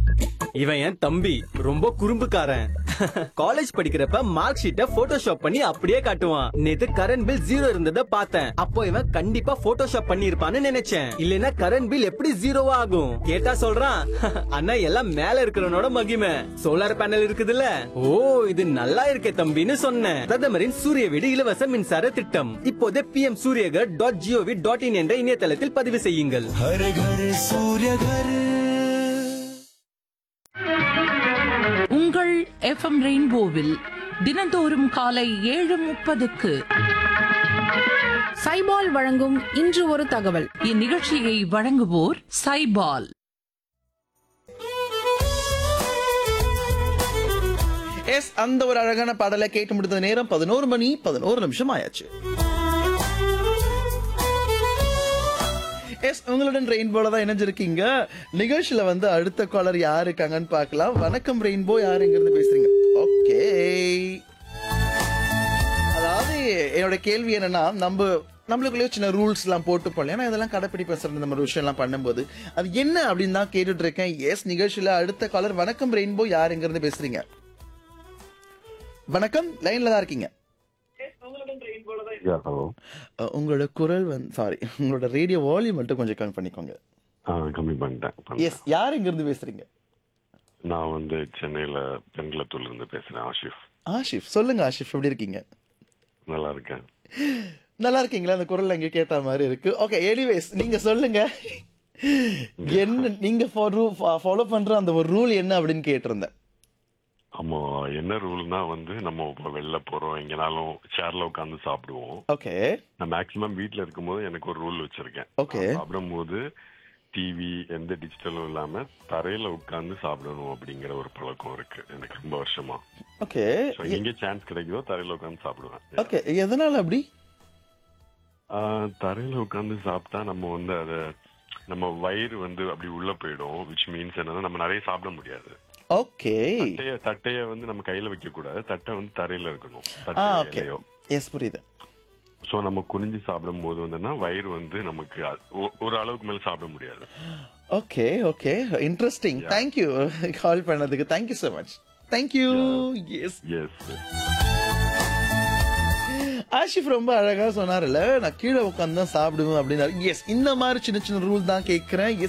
இவன் என் தம்பி ரொம்ப குறும்புக்காரன் காலேஜ் படிக்கிறப்ப மார்க் ஷீட்டை போட்டோஷாப் பண்ணி அப்படியே காட்டுவான் நேத்து கரண்ட் பில் ஜீரோ இருந்தத பார்த்தேன் அப்போ இவன் கண்டிப்பா போட்டோஷாப் பண்ணி இருப்பான்னு நினைச்சேன் இல்லனா கரண்ட் பில் எப்படி ஜீரோவா ஆகும் கேட்டா சொல்றான் அண்ணா எல்லாம் மேல இருக்கிறவனோட மகிமை சோலார் பேனல் இருக்குதுல்ல ஓ இது நல்லா இருக்கே தம்பின்னு சொன்னேன் பிரதமரின் சூரிய வீடு இலவச மின்சார திட்டம் இப்போதே P M Suryaghar dot G O V dot in என்ற இணையதளத்தில் பதிவு செய்யுங்கள் हर घर सूर्य घर உங்கள் எஃப்எம் ரெயின்போவில் தினந்தோறும் காலை ஏழு முப்பதுக்கு சைபால் வழங்கும் இன்று ஒரு தகவல் இந்நிகழ்ச்சியை வழங்குவோர் சைபால் எஸ் அந்த ஒரு அழகான பாடலை கேட்டு முடித்த நேரம் பதினோரு மணி பதினோரு நிமிஷம் ஆயாச்சு எஸ் உங்களுடன் ரெயின்போல தான் இணைஞ்சிருக்கீங்க நிகழ்ச்சியில வந்து அடுத்த காலர் யார் இருக்காங்கன்னு பார்க்கலாம் வணக்கம் ரெயின்போ யாருங்கிறது பேசுறீங்க ஓகே அதாவது என்னோட கேள்வி என்னன்னா நம்ம நம்மளுக்குள்ளேயே சின்ன ரூல்ஸ் எல்லாம் போட்டு போடல ஏன்னா இதெல்லாம் கடைப்பிடிப்பேன் சார் இந்த மாதிரி விஷயம் எல்லாம் பண்ணும்போது அது என்ன அப்படின்னு தான் கேட்டுட்டு இருக்கேன் எஸ் நிகழ்ச்சியில அடுத்த காலர் வணக்கம் ரெயின்போ யாருங்கிறது பேசுறீங்க வணக்கம் லைன்ல தான் இருக்கீங்க யா ஹலோ அஹ், உங்களோட குரல் வந்து சாரி உங்களோட ரேடியோ வால்யூம் மட்டும் கொஞ்சம் கம்மி பண்ணிக்கோங்க ஆ கம்மி பண்ணிட்டேன் பண்ணிட்டேன். எஸ் யார் இங்க இருந்து பேசுறீங்க நான் வந்து சென்னையில பெண்குளத்தூர்ல இருந்து பேசுறேன் ஆஷிஃப் ஆஷிஃப் சொல்லுங்க ஆஷிஃப் எப்படி இருக்கீங்க நல்லா இருக்கேன் நல்லா இருக்கீங்களா அந்த குரல் அங்க கேட்ட மாதிரி இருக்கு ஓகே எனிவேஸ் நீங்க சொல்லுங்க என்ன நீங்க ஃபாலோ பண்ற அந்த ஒரு ரூல் என்ன அப்படின்னு கேட்டிருந்தேன் ஆமா என்ன ரூல்னா வந்து நம்ம இப்போ வெளில போறோம் எங்கனாலும் சேர்ல உட்காந்து சாப்பிடுவோம் ஓகே நான் மேக்சிமம் வீட்ல இருக்கும்போது எனக்கு ஒரு ரூல் வச்சிருக்கேன் Okay. நான் சாப்பிடும்போது டிவி எந்த டிஜிட்டலும் இல்லாம தரையில உட்கார்ந்து சாப்பிடணும் அப்படிங்கிற ஒரு பழக்கம் இருக்கு எனக்கு ரொம்ப வருஷமா ஓகே So, எங்க சான்ஸ் கிடைக்குதோ தரையில உட்காந்து சாப்பிடுவேன் ஓகே எதனால அப்படி ஆஹ் தரையில உட்காந்து சாப்பிட்டா நம்ம வந்து அத நம்ம வயிறு வந்து அப்படி உள்ள போயிடும் விச் மீன்ஸ் என்னன்னா நம்ம நிறைய சாப்பிட முடியாது ஓகே தட்டைய தட்டைய வந்து நம்ம கையில வைக்க கூடாது தட்டை வந்து தரையில இருக்கணும் ஆ தட்டையோ ஓகே இலையோ எஸ் புரியுது சோ நம்ம குனிஞ்சு சாப்பிடும் போது வந்துன்னா வயிறு வந்து நமக்கு அ- ஒ- ஒரு அளவுக்கு மேல சாப்பிட முடியாது okay okay interesting thank you call பண்ணதுக்கு thank you so much thank you yes yes Asif ரொம்ப அழகா சொன்னார்ல நான் கீழே உட்காந்து தான் சாப்பிடுவேன் அப்படின்னாரு எஸ் இந்த மாதிரி சின்ன சின்ன ரூல் தான் கேட்கிறேன்